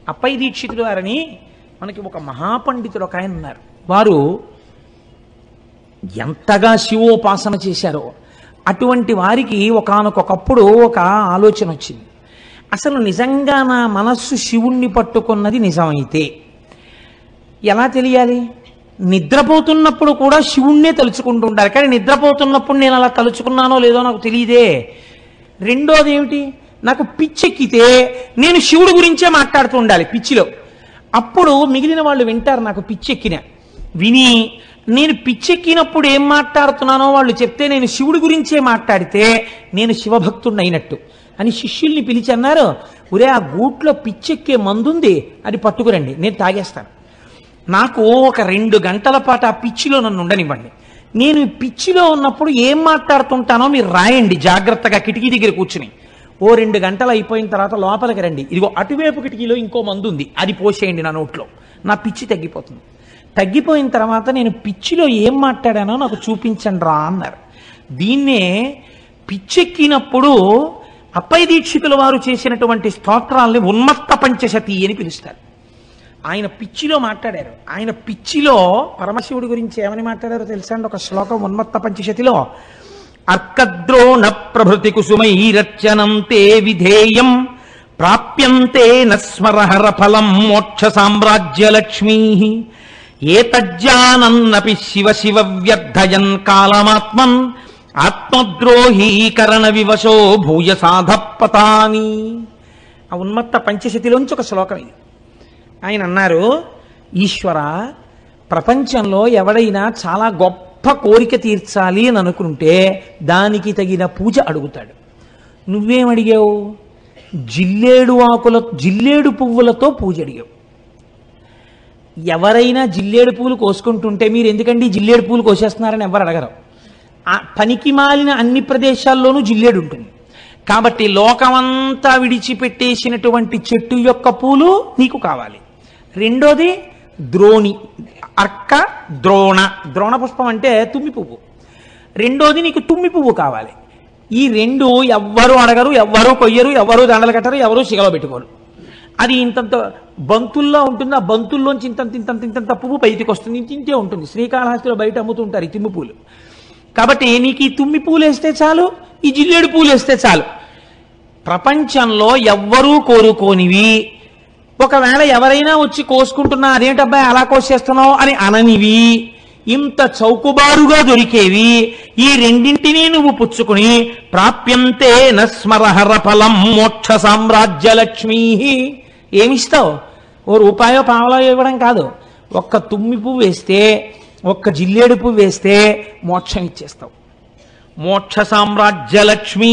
అప్పయ్య దీక్షితులు వారని మనకి ఒక మహాపండితుడు ఒక ఆయన ఉన్నారు వారు ఎంతగా శివోపాసన చేశారో అటువంటి వారికి ఒకానొకప్పుడు ఒక ఆలోచన వచ్చింది అసలు నిజంగా నా మనస్సు శివుణ్ణి పట్టుకున్నది నిజమైతే ఎలా తెలియాలి నిద్రపోతున్నప్పుడు కూడా శివుణ్ణే తలుచుకుంటూ ఉంటారు కానీ నిద్రపోతున్నప్పుడు నేను అలా తలుచుకున్నానో లేదో నాకు తెలియదే రెండోది ఏమిటి నాకు పిచ్చెక్కితే నేను శివుడి గురించే మాట్లాడుతూ ఉండాలి పిచ్చిలో అప్పుడు మిగిలిన వాళ్ళు వింటారు నాకు పిచ్చెక్కిన విని నేను పిచ్చెక్కినప్పుడు ఏం మాట్లాడుతున్నానో వాళ్ళు చెప్తే నేను శివుడి గురించే మాట్లాడితే నేను శివభక్తుడిని అయినట్టు అని శిష్యుల్ని పిలిచి అన్నారు ఒరే ఆ గూట్లో పిచ్చెక్కే మందుంది అది పట్టుకురండి నేను తాగేస్తాను నాకు ఒక రెండు గంటల పాటు ఆ పిచ్చిలో నన్ను ఉండనివ్వండి నేను ఈ పిచ్చిలో ఉన్నప్పుడు ఏం మాట్లాడుతుంటానో మీరు రాయండి జాగ్రత్తగా కిటికీ దగ్గర కూర్చుని ఓ రెండు గంటలు అయిపోయిన తర్వాత లోపలికి రండి ఇదిగో అటువైపు కిటికీలో ఇంకో మందు ఉంది అది పోసేయండి నా నోట్లో నా పిచ్చి తగ్గిపోతుంది తగ్గిపోయిన తర్వాత నేను పిచ్చిలో ఏం మాట్లాడానో నాకు చూపించండి రా అన్నారు దీన్నే పిచ్చెక్కినప్పుడు అప్పయ్య దీక్షితుల వారు చేసినటువంటి స్తోత్రాల్ని ఉన్మత్త పంచశతి అని పిలుస్తారు ఆయన పిచ్చిలో మాట్లాడారు ఆయన పిచ్చిలో పరమశివుడి గురించి ఏమని మాట్లాడారో తెలుసా అండి ఒక శ్లోకం ఉన్మత్త పంచశతిలో అర్కద్రోణ ప్రభృతి కుసుమైరచనం తే విధేయం ప్రాప్యంతే నస్మరహర ఫలం మోక్ష సామ్రాజ్య లక్ష్మీ ఏతజ్జానన్నపి శివ శివ వ్యర్థయన్ కాలమాత్మన్ ఆత్మద్రోహీకరణ వివశో భూయ సాధపతాని ఆ ఉన్మత్త పంచశతిలోంచి ఒక శ్లోకం ఇది ఆయన అన్నారు ఈశ్వర ప్రపంచంలో ఎవడైనా చాలా గొప్ప కోరిక తీర్చాలి అని అనుకుంటే దానికి తగిన పూజ అడుగుతాడు నువ్వేం అడిగావు జిల్లేడు ఆకుల జిల్లేడు పువ్వులతో పూజ అడిగావు ఎవరైనా జిల్లేడు పూలు కోసుకుంటుంటే మీరు ఎందుకండి జిల్లేడు పూలు కోసేస్తున్నారని ఎవరు అడగరు ఆ పనికి మాలిన అన్ని ప్రదేశాల్లోనూ జిల్లేడు ఉంటుంది కాబట్టి లోకమంతా విడిచిపెట్టేసినటువంటి చెట్టు యొక్క పూలు నీకు కావాలి రెండోది ద్రోణి అర్క ద్రోణ ద్రోణ పుష్పం అంటే తుమ్మి పువ్వు రెండోది నీకు తుమ్మి పువ్వు కావాలి ఈ రెండు ఎవ్వరు అడగరు ఎవ్వరు కొయ్యరు ఎవరు దండలు కట్టరు ఎవరు సిగలో పెట్టుకోరు అది ఇంతంత బంతుల్లో ఉంటుంది ఆ బంతుల్లోంచి ఇంతంత ఇంతంత ఇంతంత పువ్వు బయటికి వస్తుంది ఇంత ఇంతే ఉంటుంది శ్రీకాళహస్తిలో బయట అమ్ముతుంటారు ఈ తిమ్మి పూలు కాబట్టి నీకు ఈ తుమ్మి పూలు వేస్తే చాలు ఈ జిల్లేడు పూలు వేస్తే చాలు ప్రపంచంలో ఎవ్వరూ కోరుకోనివి ఒకవేళ ఎవరైనా వచ్చి కోసుకుంటున్నా అదేంటబ్బాయి అలా కోసేస్తున్నావు అని అననివి ఇంత చౌకబారుగా దొరికేవి ఈ రెండింటినీ నువ్వు పుచ్చుకుని ప్రాప్యంతే నస్మరహర ఫలం మోక్ష సామ్రాజ్య లక్ష్మీ ఏమిస్తావు ఓ రూపాయో పావలో ఇవ్వడం కాదు ఒక్క తుమ్మి పువ్వు వేస్తే ఒక్క జిల్లేడు పువ్వు వేస్తే మోక్షం ఇచ్చేస్తావు మోక్ష సామ్రాజ్య లక్ష్మీ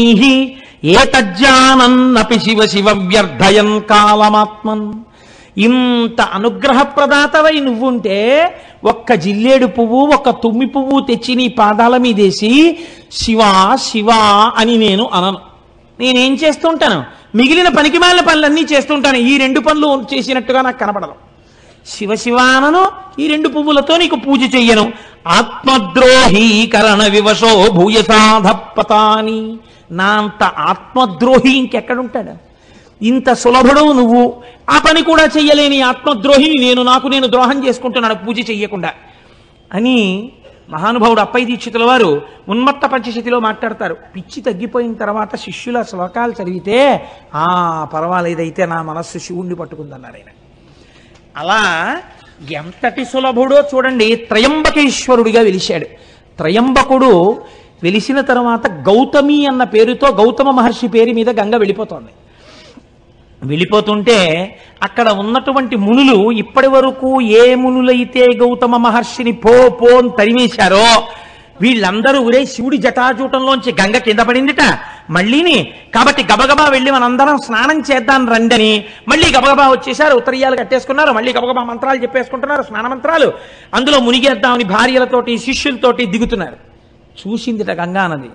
ఏతజ్జానన్నపి శివ శివ వ్యర్థయన్ కాలమాత్మన్ ఇంత అనుగ్రహప్రదాతవై నువ్వుంటే ఒక్క జిల్లేడు పువ్వు ఒక్క తుమ్మి పువ్వు తెచ్చి నీ పాదాల మీదేసి శివ శివ అని నేను అనను నేనేం చేస్తుంటాను మిగిలిన పనికిమాలిన పనులన్నీ చేస్తుంటాను ఈ రెండు పనులు చేసినట్టుగా నాకు కనపడదు శివ శివానను ఈ రెండు పువ్వులతో నీకు పూజ చెయ్యను ఆత్మద్రోహీకరణ వివశో భూయసాధపతాని నా అంత ఆత్మద్రోహి ఇంకెక్కడుంటాడు ఇంత సులభుడవు నువ్వు ఆ పని కూడా చెయ్యలేని ఆత్మద్రోహిని నేను నాకు నేను ద్రోహం చేసుకుంటున్నాను పూజ చెయ్యకుండా అని మహానుభావుడు అప్పయ్య దీక్షితుల వారు ఉన్మత్త పంచశతిలో మాట్లాడతారు పిచ్చి తగ్గిపోయిన తర్వాత శిష్యుల శ్లోకాలు చదివితే ఆ పర్వాలేదైతే నా మనస్సు శివుణ్ణి పట్టుకుందన్నారు ఆయన అలా ఎంతటి సులభుడో చూడండి త్రయంబకేశ్వరుడిగా వెలిశాడు త్రయంబకుడు వెలిసిన తర్వాత గౌతమి అన్న పేరుతో గౌతమ మహర్షి పేరు మీద గంగ వెళ్ళిపోతోంది వెళ్ళిపోతుంటే అక్కడ ఉన్నటువంటి మునులు ఇప్పటి వరకు ఏ మునులైతే గౌతమ మహర్షిని పో పో అని తరిమేశారో వీళ్ళందరూ ఒరే శివుడి జటాజూటంలోంచి గంగ కింద పడిందిట మళ్ళీని కాబట్టి గబగబా వెళ్ళి మనందరం స్నానం చేద్దాం రండని మళ్ళీ గబగబా వచ్చేసారు ఉత్తరీయాలు కట్టేసుకున్నారు మళ్ళీ గబగబా మంత్రాలు చెప్పేసుకుంటున్నారు స్నాన మంత్రాలు అందులో మునిగేద్దామని భార్యలతోటి శిష్యులతోటి దిగుతున్నారు చూసిందిట గంగా నది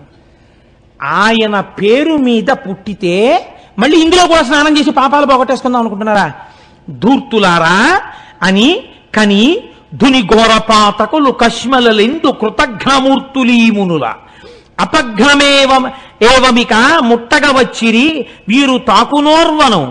ఆయన పేరు మీద పుట్టితే మళ్ళీ ఇందులో కూడా స్నానం చేసి పాపాలు పోగొట్టేసుకుందాం అనుకుంటున్నారా ధూర్తులారా అని కని ధుని ఘోరపాతకులు కష్మలలెందు కృతఘ్నమూర్తులీమునుల అపఘ్నమేవ ఏవమిక ముట్టగ వచ్చిరి వీరు తాకునోర్వను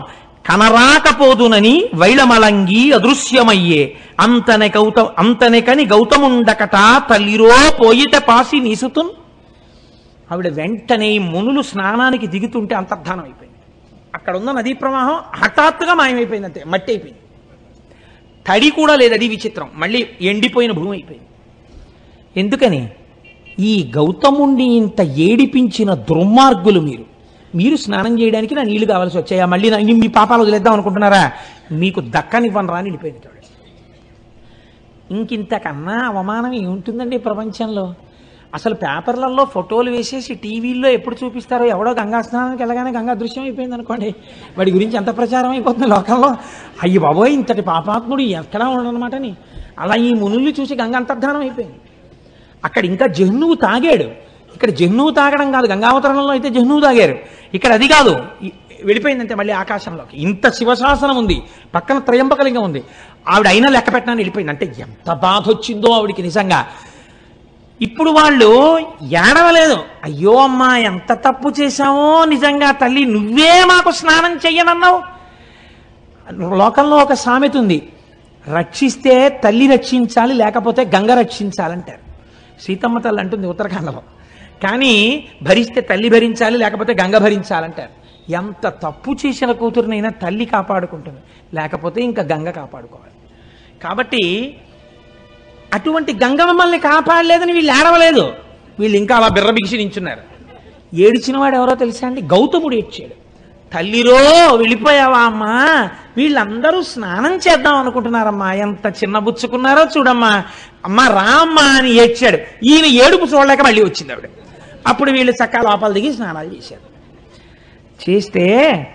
కనరాకపోదునని వైళమలంగి అదృశ్యమయ్యే అంతనే గౌత అంతనెకని గౌతముండకట తల్లిరో పోయిట పాసి నీసుతున్ ఆవిడ వెంటనే ఈ మునులు స్నానానికి దిగుతుంటే అంతర్ధానం అయిపోయింది అక్కడ ఉన్న నదీ ప్రవాహం హఠాత్తుగా మాయమైపోయింది అంతే మట్టి అయిపోయింది తడి కూడా లేదు అది విచిత్రం మళ్ళీ ఎండిపోయిన భూమి అయిపోయింది ఎందుకని ఈ గౌతముణ్ణి ఇంత ఏడిపించిన దుర్మార్గులు మీరు మీరు స్నానం చేయడానికి నా నీళ్లు కావాల్సి వచ్చాయా మళ్ళీ నా- మీ పాపాలు వదిలేద్దాం అనుకుంటున్నారా మీకు దక్కనివ్వను రా అని వెళ్ళిపోయింది ఆవిడ. ఇంకింతకన్నా అవమానం ఏముంటుందండి ఈ ప్రపంచంలో అసలు పేపర్లలో ఫోటోలు వేసేసి టీవీల్లో ఎప్పుడు చూపిస్తారో ఎవడో గంగా స్నానానికి వెళ్ళగానే గంగా దృశ్యం అయిపోయింది అనుకోండి వాడి గురించి ఎంత ప్రచారం అయిపోతుంది లోకంలో అయ్యి బాబోయ్ ఇంతటి పాపాత్ముడు ఎక్కడా ఉండనమాటని అలా ఈ మునుల్ని చూసి గంగ అంతర్ధానం అయిపోయింది అక్కడ ఇంకా జహ్నువు తాగాడు ఇక్కడ జహ్నువు తాగడం కాదు గంగావతరణంలో అయితే జహ్నువు తాగారు ఇక్కడ అది కాదు ఈ- వెళ్ళిపోయిందంటే మళ్ళీ ఆకాశంలోకి ఇంత శివశాసనం ఉంది పక్కన త్రయంబకలింగం ఉంది ఆవిడ అయినా లెక్క పెట్టడానికి వెళ్ళిపోయింది అంటే ఎంత బాధ వచ్చిందో ఆవిడికి నిజంగా ఇప్పుడు వాళ్ళు ఏడవలేదు అయ్యో అమ్మా ఎంత తప్పు చేశామో నిజంగా తల్లి నువ్వే మాకు స్నానం చెయ్యనన్నావు లోకంలో ఒక సామెత ఉంది రక్షిస్తే తల్లి రక్షించాలి లేకపోతే గంగ రక్షించాలంటారు సీతమ్మ తల్లి అంటుంది ఉత్తరాఖండలో కానీ భరిస్తే తల్లి భరించాలి లేకపోతే గంగ భరించాలంటారు ఎంత తప్పు చేసిన కూతురునైనా తల్లి కాపాడుకుంటుంది లేకపోతే ఇంకా గంగ కాపాడుకోవాలి కాబట్టి అటువంటి గంగ మమ్మల్ని కాపాడలేదని వీళ్ళు ఏడవలేదు వీళ్ళు ఇంకా అలా బిర్ర బిగిసి నించున్నారు ఏడిచిన వాడు ఎవరో తెలుసా అండి గౌతముడు ఏడ్చాడు తల్లిరో వెళ్ళిపోయావా అమ్మా వీళ్ళందరూ స్నానం చేద్దాం అనుకుంటున్నారమ్మా ఎంత చిన్నబుచ్చుకున్నారో చూడమ్మా అమ్మా రామ్మా అని ఏడ్చాడు ఈయన ఏడుపు చూడలేక మళ్ళీ వచ్చింది ఆవిడ అప్పుడు వీళ్ళు చక్కా లోపల దిగి స్నానాలు చేశారు చేస్తే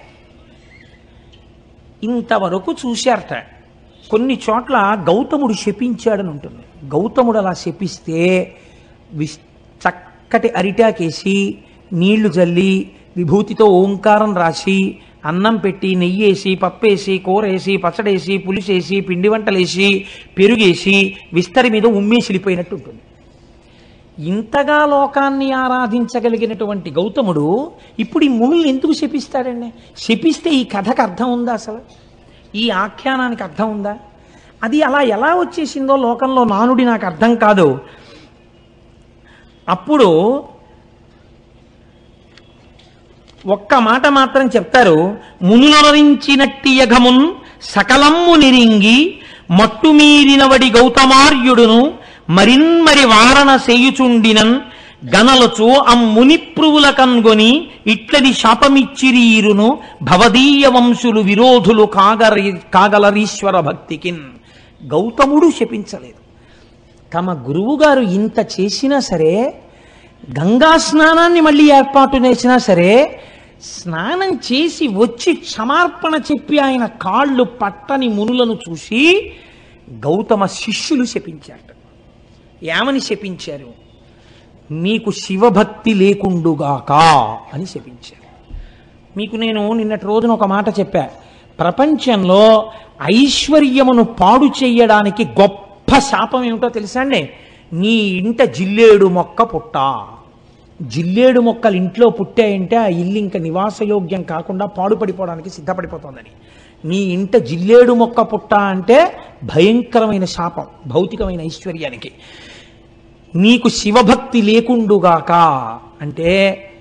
ఇంతవరకు చూశారట కొన్ని చోట్ల గౌతముడు శపించాడని ఉంటుంది గౌతముడు అలా శపిస్తే విస్ చక్కటి అరిటాకేసి నీళ్లు జల్లి విభూతితో ఓంకారం రాసి అన్నం పెట్టి నెయ్యేసి పప్పేసి కూరేసి పచ్చడేసి పులిసేసి పిండి వంటలేసి పెరుగేసి విస్తరి మీద ఉమ్మేసిలిపోయినట్టు ఉంటుంది ఇంతగా లోకాన్ని ఆరాధించగలిగినటువంటి గౌతముడు ఇప్పుడు ఈ మునుల్ని ఎందుకు శపిస్తాడండి శపిస్తే ఈ కథకు అర్థం ఉందా అసలు ఈ ఆఖ్యానానికి అర్థం ఉందా అది అలా ఎలా వచ్చేసిందో లోకంలో నానుడి నాకు అర్థం కాదు అప్పుడు ఒక్క మాట మాత్రం చెప్తారు మునులరించినట్టి యఘమున్ సకలమ్ము నిరింగి మట్టుమీరినవడి గౌతమార్యుడును మరిన్మరి వారణ సేయుచుండినన్ గనలచు అమ్మునిప్రువుల కన్గొని ఇట్లది శాపమిచ్చిరీరును భవదీయ వంశులు విరోధులు కాగరి కాగలరీశ్వర భక్తికిన్ గౌతముడు శపించలేదు తమ గురువుగారు ఇంత చేసినా సరే గంగా స్నానాన్ని మళ్ళీ ఏర్పాటు చేసినా సరే స్నానం చేసి వచ్చి క్షమార్పణ చెప్పి ఆయన కాళ్ళు పట్టని మునులను చూసి గౌతమ శిష్యులు శపించారు ఏమని శపించారు మీకు శివభక్తి లేకుండుగాక అని శపించారు మీకు నేను నిన్నటి రోజున ఒక మాట చెప్పా ప్రపంచంలో ఐశ్వర్యమును పాడు చేయడానికి గొప్ప శాపం ఏమిటో తెలుసా అండి నీ ఇంట జిల్లేడు మొక్క పుట్ట జిల్లేడు మొక్కలు ఇంట్లో పుట్టాయంటే ఆ ఇల్లు ఇంకా నివాసయోగ్యం కాకుండా పాడుపడిపోవడానికి సిద్ధపడిపోతుందని నీ ఇంట జిల్లేడు మొక్క పుట్ట అంటే భయంకరమైన శాపం భౌతికమైన ఐశ్వర్యానికి నీకు శివభక్తి లేకుండుగాక అంటే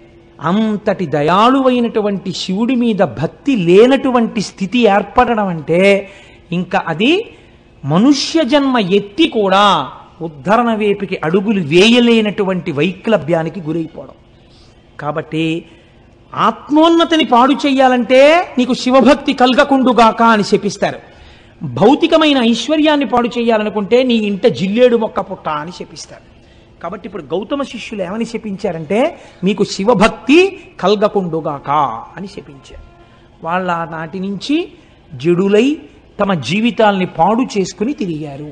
అంతటి దయాళువైనటువంటి శివుడి మీద భక్తి లేనటువంటి స్థితి ఏర్పడడం అంటే ఇంకా అది మనుష్య జన్మ ఎత్తి కూడా ఉద్ధరణ వేపికి అడుగులు వేయలేనటువంటి వైక్లభ్యానికి గురైపోవడం కాబట్టి ఆత్మోన్నతిని పాడు చెయ్యాలంటే నీకు శివభక్తి కలగకుండుగాక అని శపిస్తారు భౌతికమైన ఐశ్వర్యాన్ని పాడు చేయాలనుకుంటే నీ ఇంట జిల్లేడు మొక్క పుట్ట అని శపిస్తారు కాబట్టి ఇప్పుడు గౌతమ శిష్యులు ఏమని శపించారంటే మీకు శివభక్తి కలగకుండుగాక అని శపించారు వాళ్ళ నాటి నుంచి జడులై తమ జీవితాల్ని పాడు చేసుకుని తిరిగారు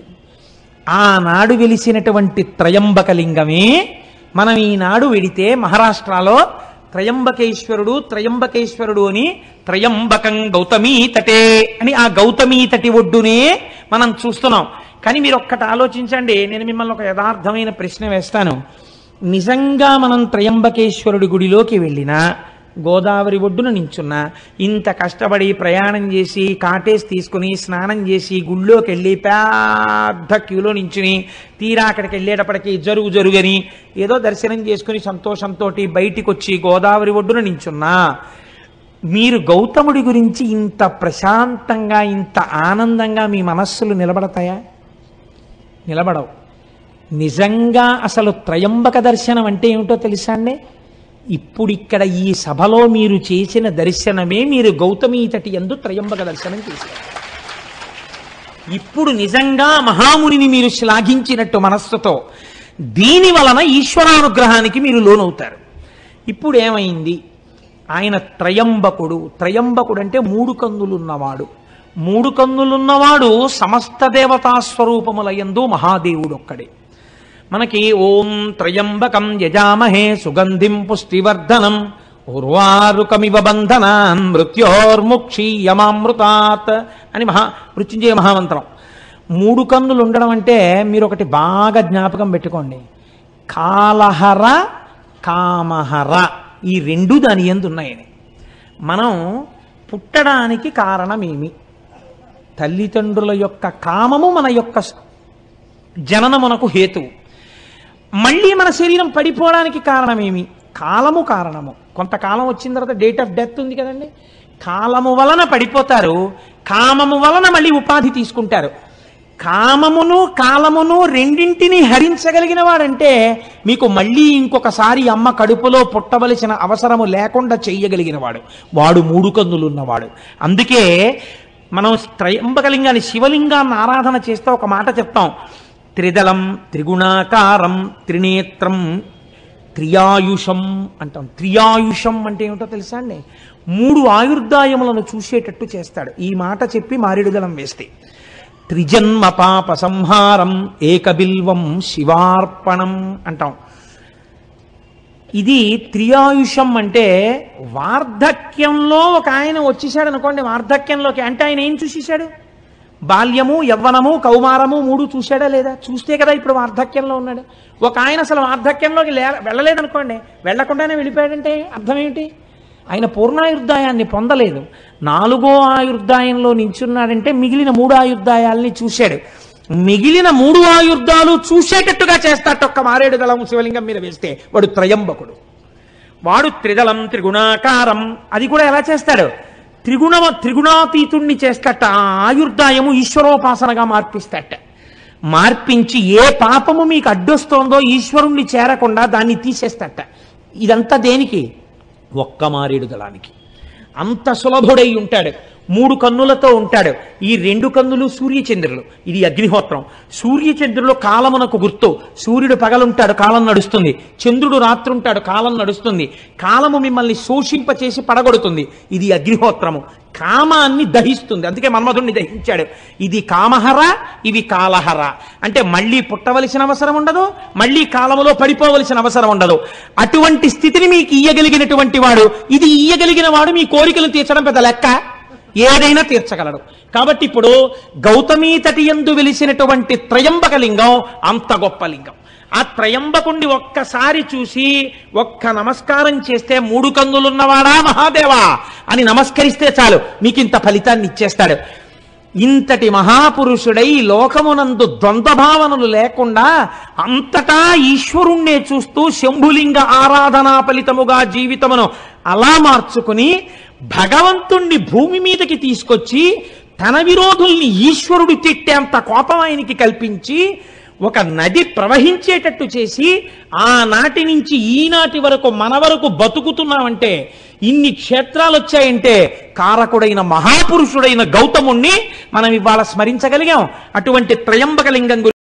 ఆనాడు వెలిసినటువంటి త్రయంబకలింగమే మనం ఈనాడు వెడితే మహారాష్ట్రలో త్రయంబకేశ్వరుడు త్రయంబకేశ్వరుడు అని త్రయంబకం గౌతమీ తటే అని ఆ గౌతమీ తటి ఒడ్డునే మనం చూస్తున్నాం కానీ మీరు ఒక్కటి ఆలోచించండి నేను మిమ్మల్ని ఒక యథార్థమైన ప్రశ్న వేస్తాను నిజంగా మనం త్రయంబకేశ్వరుడి గుడిలోకి వెళ్ళినా గోదావరి ఒడ్డున నించున్నా ఇంత కష్టపడి ప్రయాణం చేసి కాటేసి తీసుకుని స్నానం చేసి గుళ్ళోకి వెళ్ళి పెద్ద క్యూలో నించుని తీరా అక్కడికి వెళ్ళేటప్పటికి జరుగు జరుగని ఏదో దర్శనం చేసుకుని సంతోషంతో బయటికి వచ్చి గోదావరి ఒడ్డున నించున్నా మీరు గౌతముడి గురించి ఇంత ప్రశాంతంగా ఇంత ఆనందంగా మీ మనస్సులు నిలబడతాయా నిలబడవు నిజంగా అసలు త్రయంబక దర్శనం అంటే ఏమిటో తెలుసా అండి ఇప్పుడు ఇక్కడ ఈ సభలో మీరు చేసిన దర్శనమే మీరు గౌతమి తటి ఎందు త్రయంబక దర్శనం చేశారు ఇప్పుడు నిజంగా మహామునిని మీరు శ్లాఘించినట్టు మనస్సుతో దీని వలన ఈశ్వరానుగ్రహానికి మీరు లోనవుతారు ఇప్పుడు ఏమైంది ఆయన త్రయంబకుడు త్రయంబకుడు అంటే మూడు కన్నులున్నవాడు మూడు కన్నులున్నవాడు సమస్త దేవతా స్వరూపములయందు మహాదేవుడు ఒక్కడే మనకి ఓం త్రయంబకం యజామహే సుగంధిం పుష్టివర్ధనం ఉర్వారుకమివ బంధనాన్ మృత్యోర్ముక్షీయమామృతాత్ అని మహా మృత్యుంజయ మహామంత్రం మూడు కన్నులు ఉండడం అంటే మీరు ఒకటి బాగా జ్ఞాపకం పెట్టుకోండి కాలహర కామహర ఈ రెండు దాని ఎందు ఉన్నాయని మనం పుట్టడానికి కారణమేమి తల్లిదండ్రుల యొక్క కామము మన యొక్క జననమునకు హేతువు మళ్ళీ మన శరీరం పడిపోవడానికి కారణమేమి కాలము కారణము కొంతకాలం వచ్చిన తర్వాత డేట్ ఆఫ్ డెత్ ఉంది కదండి కాలము వలన పడిపోతారు కామము వలన మళ్ళీ ఉపాధి తీసుకుంటారు కామమును కాలమును రెండింటిని హరించగలిగిన వాడంటే మీకు మళ్ళీ ఇంకొకసారి అమ్మ కడుపులో పుట్టవలసిన అవసరము లేకుండా చెయ్యగలిగిన వాడు వాడు మూడు కన్నులున్నవాడు అందుకే మనం త్రయంబకలింగాన్ని శివలింగాన్ని ఆరాధన చేస్తే ఒక మాట చెప్తాం త్రిదళం త్రిగుణాకారం త్రినేత్రం త్రియాయుషం అంటాం త్రియాయుషం అంటే ఏమిటో తెలుసా అండి మూడు ఆయుర్దాయములను చూసేటట్టు చేస్తాడు ఈ మాట చెప్పి మారేడుదలం వేస్తే త్రిజన్మ పాప సంహారం ఏకబిల్వం శివార్పణం అంటాం ఇది త్రియాయుషం అంటే వార్ధక్యంలో ఒక ఆయన వచ్చేసాడు అనుకోండి వార్ధక్యంలోకి అంటే ఆయన ఏం చూసేశాడు బాల్యము యవ్వనము కౌమారము మూడు చూశాడా లేదా చూస్తే కదా ఇప్పుడు వార్ధక్యంలో ఉన్నాడు ఒక ఆయన అసలు వార్ధక్యంలోకి లే వెళ్ళలేదనుకోండి వెళ్లకుండానే వెళ్ళిపోయాడంటే అర్థం ఏమిటి ఆయన పూర్ణాయుర్దాయాన్ని పొందలేదు నాలుగో ఆయుర్దాయంలో నించున్నాడంటే మిగిలిన మూడు ఆయుర్దాయాల్ని చూశాడు మిగిలిన మూడు ఆయుర్దాలు చూసేటట్టుగా చేస్తాట ఒక్క మారేడు దళం శివలింగం మీద వేస్తే వాడు త్రయంబకుడు వాడు త్రిదళం త్రిగుణాకారం అది కూడా ఎలా చేస్తాడు త్రిగుణ త్రిగుణాతీతుణ్ణి చేస్తట ఆ ఆయుర్దాయము ఈశ్వరోపాసనగా మార్పిస్తట మార్పించి ఏ పాపము మీకు అడ్డొస్తోందో ఈశ్వరుణ్ణి చేరకుండా దాన్ని తీసేస్తట ఇదంతా దేనికి ఒక్క మారేడు దళానికి అంత సులభుడై ఉంటాడు మూడు కన్నులతో ఉంటాడు ఈ రెండు కన్నులు సూర్యచంద్రులు ఇది అగ్నిహోత్రం సూర్యచంద్రులు కాలమునకు గుర్తు సూర్యుడు పగలుంటాడు కాలం నడుస్తుంది చంద్రుడు రాత్రుంటాడు కాలం నడుస్తుంది కాలము మిమ్మల్ని శోషింపచేసి పడగొడుతుంది ఇది అగ్నిహోత్రము కామాన్ని దహిస్తుంది అందుకే మన్మధుణ్ణి దహించాడు ఇది కామహర ఇవి కాలహర అంటే మళ్ళీ పుట్టవలసిన అవసరం ఉండదు మళ్ళీ కాలములో పడిపోవలసిన అవసరం ఉండదు అటువంటి స్థితిని మీకు ఇయ్యగలిగినటువంటి వాడు ఇది ఇయ్యగలిగిన వాడు మీ కోరికలు తీర్చడం పెద్ద లెక్క ఏదైనా తీర్చగలడు కాబట్టి ఇప్పుడు గౌతమీ తటి ఎందు వెలిసినటువంటి త్రయంబక లింగం అంత గొప్ప లింగం ఆ త్రయంబకుణ్ణి ఒక్కసారి చూసి ఒక్క నమస్కారం చేస్తే మూడు కన్నులున్నవాడా మహాదేవా అని నమస్కరిస్తే చాలు మీకు ఇంత ఫలితాన్ని ఇచ్చేస్తాడు ఇంతటి మహాపురుషుడై లోకమునందు ద్వంద్వభావనలు లేకుండా అంతటా ఈశ్వరుణ్ణే చూస్తూ శంభులింగ ఆరాధనా ఫలితముగా జీవితమును అలా మార్చుకుని భగవంతుణ్ణి భూమి మీదకి తీసుకొచ్చి తన విరోధుల్ని ఈశ్వరుడు తిట్టేంత కోపం ఆయనకి కల్పించి ఒక నది ప్రవహించేటట్టు చేసి ఆనాటి నుంచి ఈనాటి వరకు మన వరకు బతుకుతున్నామంటే ఇన్ని క్షేత్రాలు వచ్చాయంటే కారకుడైన మహాపురుషుడైన గౌతముణ్ణి మనం ఇవాళ స్మరించగలిగాం అటువంటి త్రయంబక లింగం గురించి